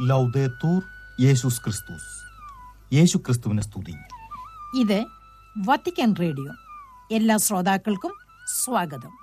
ലൗദേത്തൂർ യേശുസ് ക്രിസ്തുസ് യേശു ക്രിസ്തുവിനെ സ്തുതി ഇത് വത്തിക്കാൻ റേഡിയോ എല്ലാ ശ്രോതാക്കൾക്കും സ്വാഗതം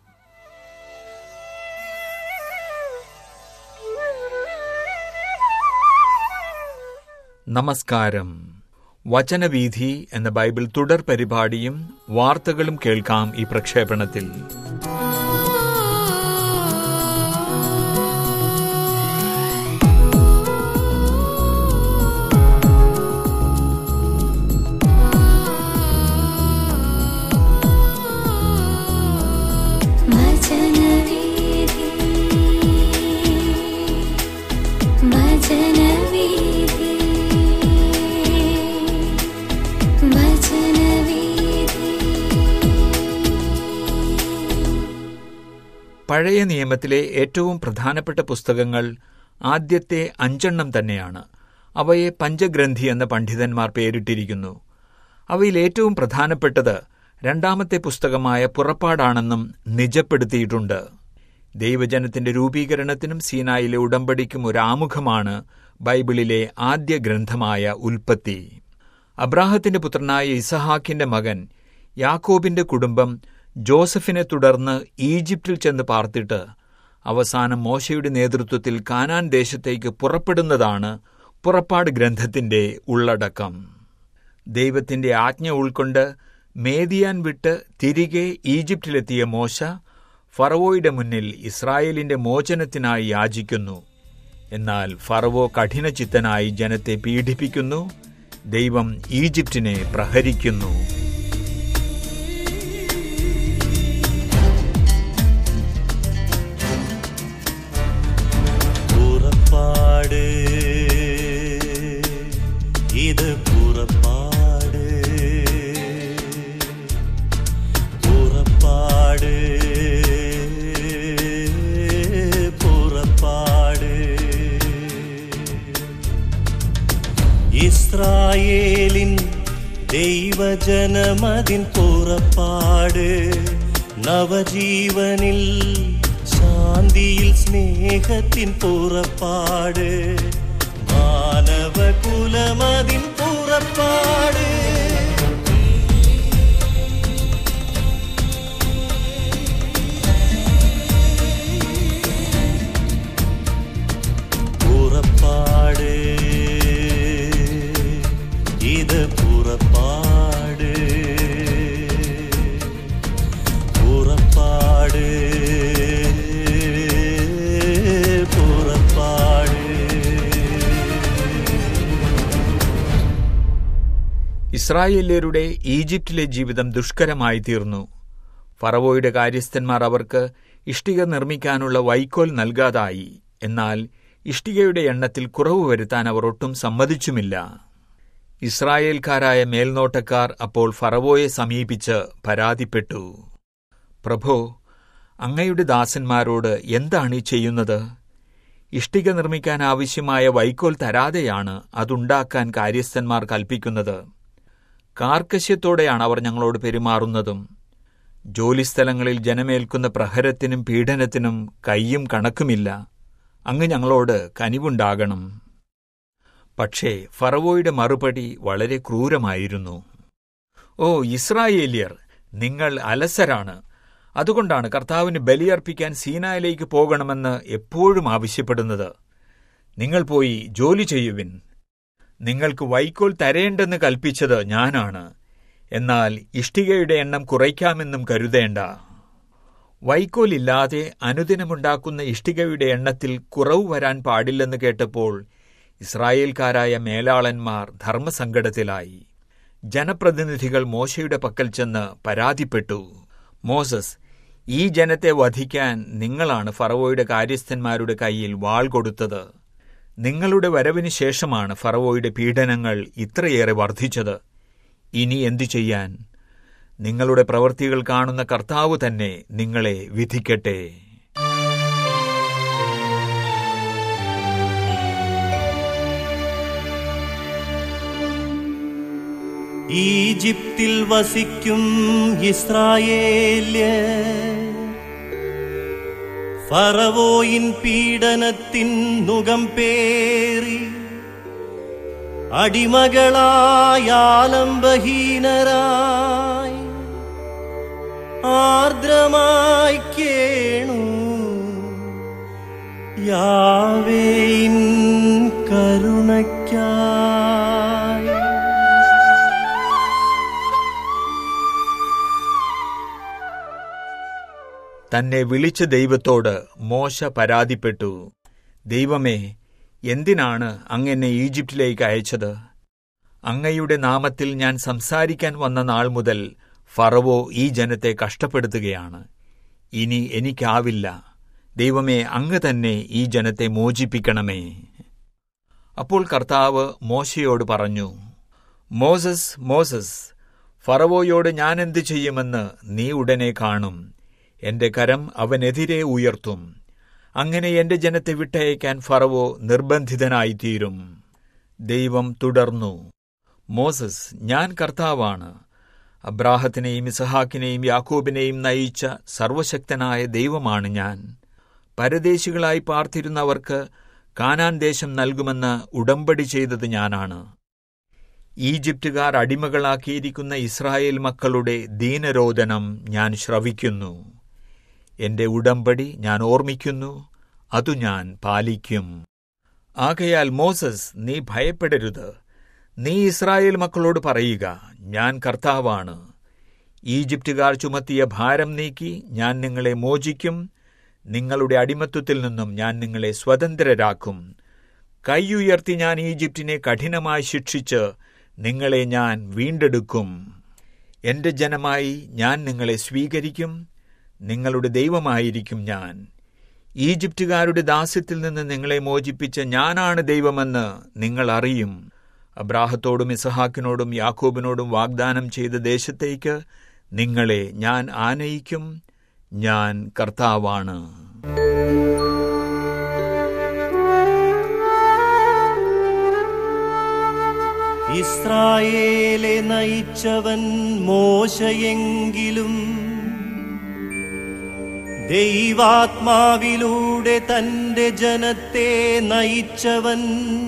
നമസ്കാരം വചനവീഥി എന്ന ബൈബിൾ തുടർ പരിപാടിയും വാർത്തകളും കേൾക്കാം ഈ പ്രക്ഷേപണത്തിൽ വചനവീഥി വചനവീഥി വചനവീഥി പഴയ നിയമത്തിലെ ഏറ്റവും പ്രധാനപ്പെട്ട പുസ്തകങ്ങൾ ആദ്യത്തെ അഞ്ചെണ്ണം തന്നെയാണ് അവയെ പഞ്ചഗ്രന്ഥി എന്ന പണ്ഡിതന്മാർ പേരിട്ടിരിക്കുന്നു അവയിൽ ഏറ്റവും പ്രധാനപ്പെട്ടത് രണ്ടാമത്തെ പുസ്തകമായ പുറപ്പാടാണെന്നും നിജപ്പെടുത്തിയിട്ടുണ്ട് ദൈവജനത്തിന്റെ രൂപീകരണത്തിനും സീനായിലെ ഉടമ്പടിക്കും ഒരു ആമുഖമാണ് ബൈബിളിലെ ആദ്യ ഗ്രന്ഥമായ ഉൽപ്പത്തി അബ്രാഹത്തിന്റെ പുത്രനായ ഇസഹാക്കിന്റെ മകൻ യാക്കോബിന്റെ കുടുംബം ജോസഫിനെ തുടർന്ന് ഈജിപ്തിൽ ചെന്ന് പാർത്തിട്ട് അവസാനം മോശയുടെ നേതൃത്വത്തിൽ കാനാൻ ദേശത്തേക്ക് പുറപ്പെടുന്നതാണ് പുറപ്പാട് ഗ്രന്ഥത്തിന്റെ ഉള്ളടക്കം ദൈവത്തിന്റെ ആജ്ഞ ഉൾക്കൊണ്ട് മേദിയാൻ വിട്ട് തിരികെ ഈജിപ്തിലെത്തിയ മോശ ഫറവോയുടെ മുന്നിൽ ഇസ്രായേലിന്റെ മോചനത്തിനായി യാചിക്കുന്നു എന്നാൽ ഫറവോ കഠിനചിത്തനായി ജനത്തെ പീഡിപ്പിക്കുന്നു ദൈവം ഈജിപ്തിനെ പ്രഹരിക്കുന്നു പുറപ്പാട് ഇത് പുറപ്പാട് പുറപ്പാട് പുറപ്പാട് ഇസ്രായേലിൻ ദൈവജനമതിൻ പുറപ്പാട് നവജീവനിൽ ശാന്തിയിൽ സ്നേഹത്തിൻ പുറപ്പാട് മാനവകുലമതിൻ പുറപ്പാട് പുറപ്പാട് ഇത് പുറപ്പാട് പുറപ്പാട് പുറപ്പാട് ഇസ്രായേല്യരുടെ ഈജിപ്തിലെ ജീവിതം ദുഷ്കരമായി തീർന്നു ഫറവോയുടെ കാര്യസ്ഥന്മാർ അവർക്ക് ഇഷ്ടിക നിർമ്മിക്കാനുള്ള വൈക്കോൽ നൽകാതായി എന്നാൽ ഇഷ്ടികയുടെ എണ്ണത്തിൽ കുറവ് വരുത്താൻ അവർ ഒട്ടും സമ്മതിച്ചുമില്ല ഇസ്രായേൽക്കാരായ മേൽനോട്ടക്കാർ അപ്പോൾ ഫറവോയെ സമീപിച്ച് പരാതിപ്പെട്ടു പ്രഭോ അങ്ങയുടെ ദാസന്മാരോട് എന്താണ് ഈ ചെയ്യുന്നത് ഇഷ്ടിക നിർമ്മിക്കാൻ ആവശ്യമായ വൈക്കോൽ തരാതെയാണ് അതുണ്ടാക്കാൻ കാര്യസ്ഥന്മാർ കൽപ്പിക്കുന്നത് കാർക്കശ്യത്തോടെയാണ് അവർ ഞങ്ങളോട് പെരുമാറുന്നതും ജോലിസ്ഥലങ്ങളിൽ ജനമേൽക്കുന്ന പ്രഹരത്തിനും പീഡനത്തിനും കയ്യും കണക്കുമില്ല അങ്ങ് ഞങ്ങളോട് കനിവുണ്ടാകണം പക്ഷേ ഫറവോയുടെ മറുപടി വളരെ ക്രൂരമായിരുന്നു ഓ ഇസ്രായേലിയർ നിങ്ങൾ അലസരാണ് അതുകൊണ്ടാണ് കർത്താവിന് ബലിയർപ്പിക്കാൻ സീനായിലേക്ക് പോകണമെന്ന് എപ്പോഴും ആവശ്യപ്പെടുന്നത് നിങ്ങൾ പോയി ജോലി ചെയ്യുവിൻ നിങ്ങൾക്ക് വൈക്കോൽ തരേണ്ടെന്ന് കൽപ്പിച്ചത് ഞാനാണ് എന്നാൽ ഇഷ്ടികയുടെ എണ്ണം കുറയ്ക്കാമെന്നും കരുതേണ്ട വൈക്കോൽ ഇല്ലാതെ അനുദിനമുണ്ടാക്കുന്ന ഇഷ്ടികയുടെ എണ്ണത്തിൽ കുറവ് വരാൻ പാടില്ലെന്ന് കേട്ടപ്പോൾ ഇസ്രായേൽക്കാരായ മേലാളന്മാർ ധർമ്മസങ്കടത്തിലായി ജനപ്രതിനിധികൾ മോശയുടെ പക്കൽ ചെന്ന് പരാതിപ്പെട്ടു മോസസ് ഈ ജനത്തെ വധിക്കാൻ നിങ്ങളാണ് ഫറവോയുടെ കാര്യസ്ഥന്മാരുടെ കയ്യിൽ വാൾ കൊടുത്തത് നിങ്ങളുടെ വരവിന് ശേഷമാണ് ഫറവോയുടെ പീഡനങ്ങൾ ഇത്രയേറെ വർദ്ധിച്ചത് ഇനി എന്തു ചെയ്യാൻ നിങ്ങളുടെ പ്രവൃത്തികൾ കാണുന്ന കർത്താവ് തന്നെ നിങ്ങളെ വിധിക്കട്ടെ ഈജിപ്തിൽ വസിക്കും ഇസ്രായേല്യ ഫറവോയിൻ പീഡനത്തിൻ നുകം പേറി അടിമകളായാലംബഹീനരായി ആർദ്രമായി കേണു യാവേയിൻ കരുണയ്ക്കായി തന്നെ വിളിച്ച ദൈവത്തോട് മോശ പരാതിപ്പെട്ടു ദൈവമേ എന്തിനാണ് അങ്ങെന്നെ ഈജിപ്തിലേക്ക് അയച്ചത് അങ്ങയുടെ നാമത്തിൽ ഞാൻ സംസാരിക്കാൻ വന്ന നാൾ മുതൽ ഫറവോ ഈ ജനത്തെ കഷ്ടപ്പെടുത്തുകയാണ് ഇനി എനിക്കാവില്ല ദൈവമേ അങ്ങ് തന്നെ ഈ ജനത്തെ മോചിപ്പിക്കണമേ അപ്പോൾ കർത്താവ് മോശയോട് പറഞ്ഞു മോസസ് മോസസ് ഫറവോയോട് ഞാൻ എന്തു ചെയ്യുമെന്ന് നീ ഉടനെ കാണും എന്റെ കരം അവനെതിരെ ഉയർത്തും അങ്ങനെ എന്റെ ജനത്തെ വിട്ടയക്കാൻ ഫറവോ നിർബന്ധിതനായിത്തീരും ദൈവം തുടർന്നു മോസസ് ഞാൻ കർത്താവാണ് അബ്രാഹത്തിനെയും ഇസഹാക്കിനെയും യാക്കോബിനെയും നയിച്ച സർവശക്തനായ ദൈവമാണ് ഞാൻ പരദേശികളായി പാർത്തിരുന്നവർക്ക് കാനാൻ ദേശം നൽകുമെന്ന് ഉടമ്പടി ചെയ്തത് ഞാനാണ് ഈജിപ്തുകാർ അടിമകളാക്കിയിരിക്കുന്ന ഇസ്രായേൽ മക്കളുടെ ദീനരോദനം ഞാൻ ശ്രവിക്കുന്നു എന്റെ ഉടമ്പടി ഞാൻ ഓർമ്മിക്കുന്നു അതു ഞാൻ പാലിക്കും ആകയാൽ മോസസ് നീ ഭയപ്പെടരുത് നീ ഇസ്രായേൽ മക്കളോട് പറയുക ഞാൻ കർത്താവാണ് ഈജിപ്തുകാർ ചുമത്തിയ ഭാരം നീക്കി ഞാൻ നിങ്ങളെ മോചിക്കും നിങ്ങളുടെ അടിമത്വത്തിൽ നിന്നും ഞാൻ നിങ്ങളെ സ്വതന്ത്രരാക്കും കൈയുയർത്തി ഞാൻ ഈജിപ്തിനെ കഠിനമായി ശിക്ഷിച്ച് നിങ്ങളെ ഞാൻ വീണ്ടെടുക്കും എന്റെ ജനമായി ഞാൻ നിങ്ങളെ സ്വീകരിക്കും നിങ്ങളുടെ ദൈവമായിരിക്കും ഞാൻ ഈജിപ്തുകാരുടെ ദാസ്യത്തിൽ നിന്ന് നിങ്ങളെ മോചിപ്പിച്ച ഞാനാണ് ദൈവമെന്ന് നിങ്ങൾ അറിയും അബ്രാഹത്തോടും ഇസഹാക്കിനോടും യാക്കോബിനോടും വാഗ്ദാനം ചെയ്ത ദേശത്തേക്ക് നിങ്ങളെ ഞാൻ ആനയിക്കും ഞാൻ കർത്താവാണ് ഇസ്രായേലെ നയിച്ചവൻ മോശയെങ്കിലും ദൈവാത്മാവിലൂടെ തന്റെ ജനത്തെ നയിച്ചവൻ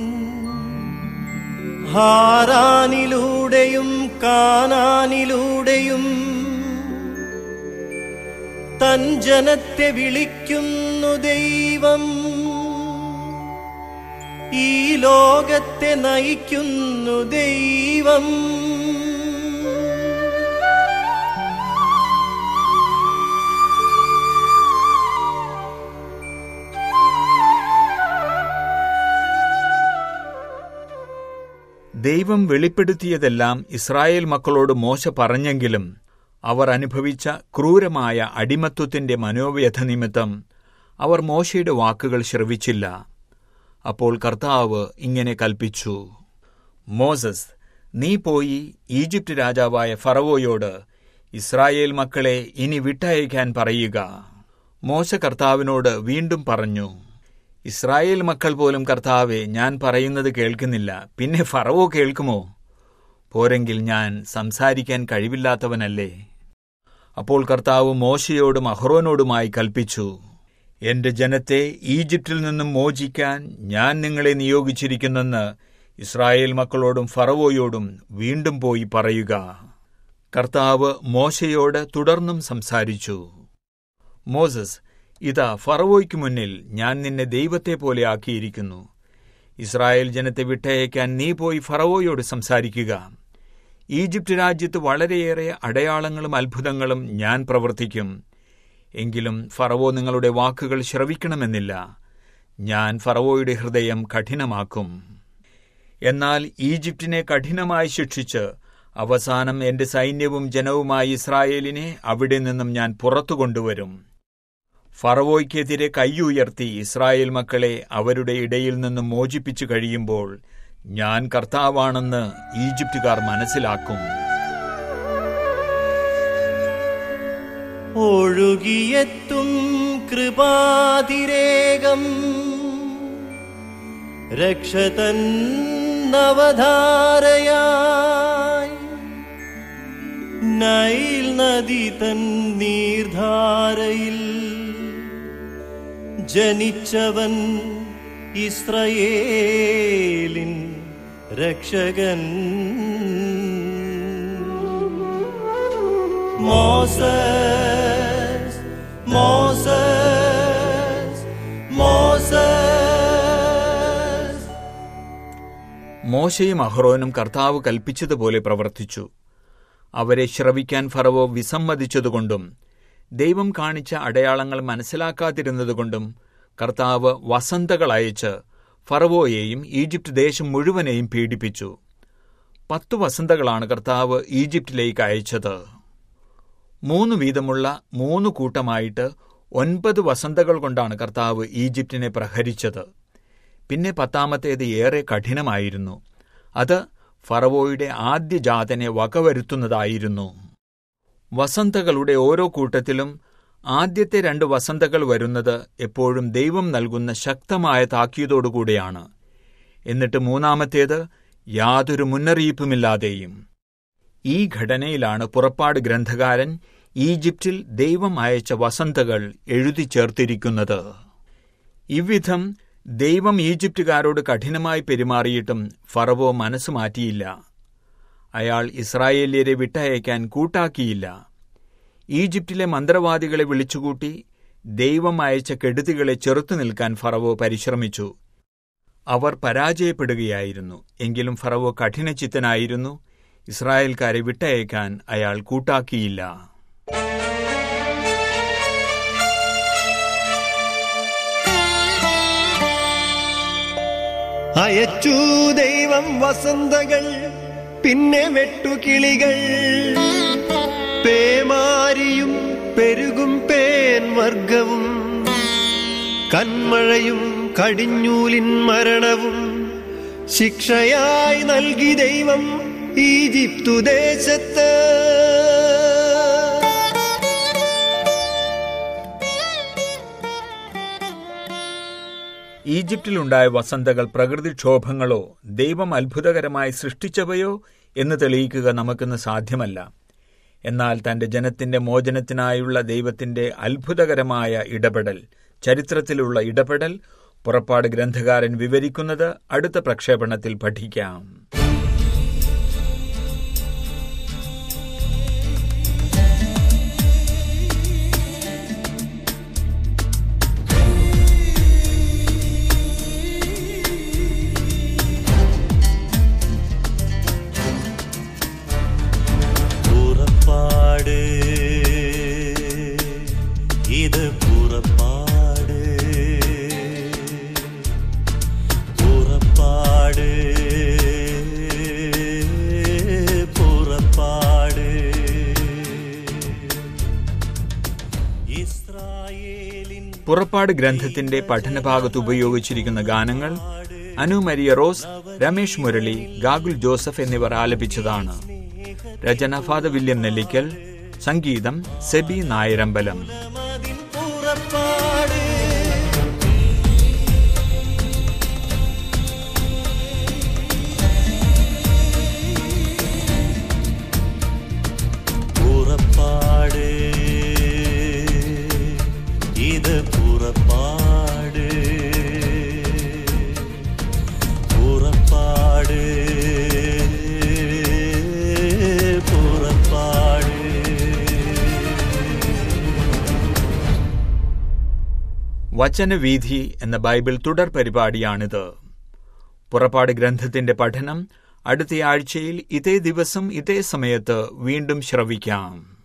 ഹാരാനിലൂടെയും കാനാനിലൂടെയും തൻ ജനത്തെ വിളിക്കുന്നു ദൈവം ഈ ലോകത്തെ നയിക്കുന്നു ദൈവം ദൈവം വെളിപ്പെടുത്തിയതെല്ലാം ഇസ്രായേൽ മക്കളോട് മോശ പറഞ്ഞെങ്കിലും അവർ അനുഭവിച്ച ക്രൂരമായ അടിമത്വത്തിന്റെ മനോവ്യഥ നിമിത്തം അവർ മോശയുടെ വാക്കുകൾ ശ്രവിച്ചില്ല അപ്പോൾ കർത്താവ് ഇങ്ങനെ കൽപ്പിച്ചു മോസസ് നീ പോയി ഈജിപ്റ്റ് രാജാവായ ഫറവോയോട് ഇസ്രായേൽ മക്കളെ ഇനി വിട്ടയക്കാൻ പറയുക മോശ കർത്താവിനോട് വീണ്ടും പറഞ്ഞു ഇസ്രായേൽ മക്കൾ പോലും കർത്താവെ ഞാൻ പറയുന്നത് കേൾക്കുന്നില്ല പിന്നെ ഫറവോ കേൾക്കുമോ പോരെങ്കിൽ ഞാൻ സംസാരിക്കാൻ കഴിവില്ലാത്തവനല്ലേ അപ്പോൾ കർത്താവ് മോശയോടും അഹ്റോനോടുമായി കൽപ്പിച്ചു എന്റെ ജനത്തെ ഈജിപ്തിൽ നിന്നും മോചിക്കാൻ ഞാൻ നിങ്ങളെ നിയോഗിച്ചിരിക്കുന്നെന്ന് ഇസ്രായേൽ മക്കളോടും ഫറവോയോടും വീണ്ടും പോയി പറയുക കർത്താവ് മോശയോട് തുടർന്നും സംസാരിച്ചു മോസസ് ഇതാ ഫറവോയ്ക്ക് മുന്നിൽ ഞാൻ നിന്നെ ദൈവത്തെ പോലെ ആക്കിയിരിക്കുന്നു ഇസ്രായേൽ ജനത്തെ വിട്ടയക്കാൻ നീ പോയി ഫറവോയോട് സംസാരിക്കുക ഈജിപ്റ്റ് രാജ്യത്ത് വളരെയേറെ അടയാളങ്ങളും അത്ഭുതങ്ങളും ഞാൻ പ്രവർത്തിക്കും എങ്കിലും ഫറവോ നിങ്ങളുടെ വാക്കുകൾ ശ്രവിക്കണമെന്നില്ല ഞാൻ ഫറവോയുടെ ഹൃദയം കഠിനമാക്കും എന്നാൽ ഈജിപ്തിനെ കഠിനമായി ശിക്ഷിച്ച് അവസാനം എന്റെ സൈന്യവും ജനവുമായി ഇസ്രായേലിനെ അവിടെ നിന്നും ഞാൻ പുറത്തു കൊണ്ടുവരും ഫറവോയ്ക്കെതിരെ കൈയുയർത്തി ഇസ്രായേൽ മക്കളെ അവരുടെ ഇടയിൽ നിന്നും മോചിപ്പിച്ചു കഴിയുമ്പോൾ ഞാൻ കർത്താവാണെന്ന് ഈജിപ്തുകാർ മനസ്സിലാക്കും ഒഴുകിയെത്തും കൃപാതിരേകം രക്ഷതൻ നവധാരയായി നൈൽ നദി തൻ നീർധാരയിൽ ജനിച്ചവൻ ഇസ്രയേലിൻ രക്ഷകൻ മോസസ് മോസസ് മോസസ് മോശയും അഹ്റോനും കർത്താവ് കൽപ്പിച്ചതുപോലെ പ്രവർത്തിച്ചു അവരെ ശ്രവിക്കാൻ ഫറവോ വിസമ്മതിച്ചതുകൊണ്ടും ദൈവം കാണിച്ച അടയാളങ്ങൾ മനസ്സിലാക്കാതിരുന്നതുകൊണ്ടും കർത്താവ് വസന്തകൾ അയച്ച് ഫറവോയെയും ഈജിപ്റ്റ് ദേശം മുഴുവനെയും പീഡിപ്പിച്ചു പത്തു വസന്തകളാണ് കർത്താവ് ഈജിപ്റ്റിലേക്ക് അയച്ചത് മൂന്ന് വീതമുള്ള മൂന്ന് കൂട്ടമായിട്ട് ഒൻപത് വസന്തകൾ കൊണ്ടാണ് കർത്താവ് ഈജിപ്റ്റിനെ പ്രഹരിച്ചത് പിന്നെ പത്താമത്തേത് ഏറെ കഠിനമായിരുന്നു അത് ഫറവോയുടെ ആദ്യ ജാതനെ വകവരുത്തുന്നതായിരുന്നു വസന്തകളുടെ ഓരോ കൂട്ടത്തിലും ആദ്യത്തെ രണ്ട് വസന്തകൾ വരുന്നത് എപ്പോഴും ദൈവം നൽകുന്ന ശക്തമായ താക്കീതോടുകൂടെയാണ് എന്നിട്ട് മൂന്നാമത്തേത് യാതൊരു മുന്നറിയിപ്പുമില്ലാതെയും ഈ ഘടനയിലാണ് പുറപ്പാട് ഗ്രന്ഥകാരൻ ഈജിപ്തിൽ ദൈവം അയച്ച വസന്തകൾ എഴുതി ചേർത്തിരിക്കുന്നത് ഇவ்விധം ദൈവം ഈജിപ്തുകാരോട് കഠിനമായി പെരുമാറിയിട്ടും ഫറവോ മനസ്സ് മാറ്റിയില്ല അയാൾ ഇസ്രായേല്യരെ വിട്ടയക്കാൻ കൂട്ടാക്കിയില്ല ഈജിപ്തിലെ മന്ത്രവാദികളെ വിളിച്ചുകൂട്ടി ദൈവം അയച്ച കെടുതികളെ ചെറുത്തു നിൽക്കാൻ ഫറവോ പരിശ്രമിച്ചു അവർ പരാജയപ്പെടുകയായിരുന്നു എങ്കിലും ഫറവോ കഠിനചിത്തനായിരുന്നു ഇസ്രായേൽക്കാരെ വിട്ടയക്കാൻ അയാൾ കൂട്ടാക്കിയില്ല അയച്ചു ദൈവം വസന്തകൾ പിന്നെ വെട്ടുകിളികൾ പേമാരിയും പെരുകും പേൻ വർഗവും കന്മഴയും കടിഞ്ഞൂലിൻ മരണവും ശിക്ഷയായി നൽകി ദൈവം ഈജിപ്തു ദേശത്ത് ഈജിപ്തിലുണ്ടായ വസന്തകൾ പ്രകൃതിക്ഷോഭങ്ങളോ ദൈവം അത്ഭുതകരമായി സൃഷ്ടിച്ചവയോ എന്ന് തെളിയിക്കുക നമുക്കിന്ന് സാധ്യമല്ല എന്നാൽ തന്റെ ജനത്തിന്റെ മോചനത്തിനായുള്ള ദൈവത്തിന്റെ അത്ഭുതകരമായ ഇടപെടൽ ചരിത്രത്തിലുള്ള ഇടപെടൽ പുറപ്പാട് ഗ്രന്ഥകാരൻ വിവരിക്കുന്നത് അടുത്ത പ്രക്ഷേപണത്തിൽ പഠിക്കാം പുറപ്പാട് ഇത് പുറപ്പാട് പുറപ്പാട് പുറപ്പാട് ഇസ്രായേലിൻ പുറപ്പാട് ഗ്രന്ഥത്തിന്റെ പഠനഭാഗത്ത് ഉപയോഗിച്ചിരിക്കുന്ന ഗാനങ്ങൾ അനു മരിയ റോസ് രമേഷ് മുരളി ഗാഗുൽ ജോസഫ് എന്നിവർ ആലപിച്ചതാണ് രചന ഫാദർ വില്യം നെല്ലിക്കൽ സംഗീതം സെബി നായരമ്പലം മതിൻ പുറപ്പാട് പുറപ്പാട് ഇത് പുറപ്പാട് പുറപ്പാട് പുറപ്പാട് വചനവീഥി എന്ന ബൈബിൾ തുടർ പരിപാടിയാണിത് പുറപ്പാട് ഗ്രന്ഥത്തിന്റെ പഠനം അടുത്തയാഴ്ചയിൽ ഇതേ ദിവസം ഇതേ സമയത്ത് വീണ്ടും ശ്രവിക്കാം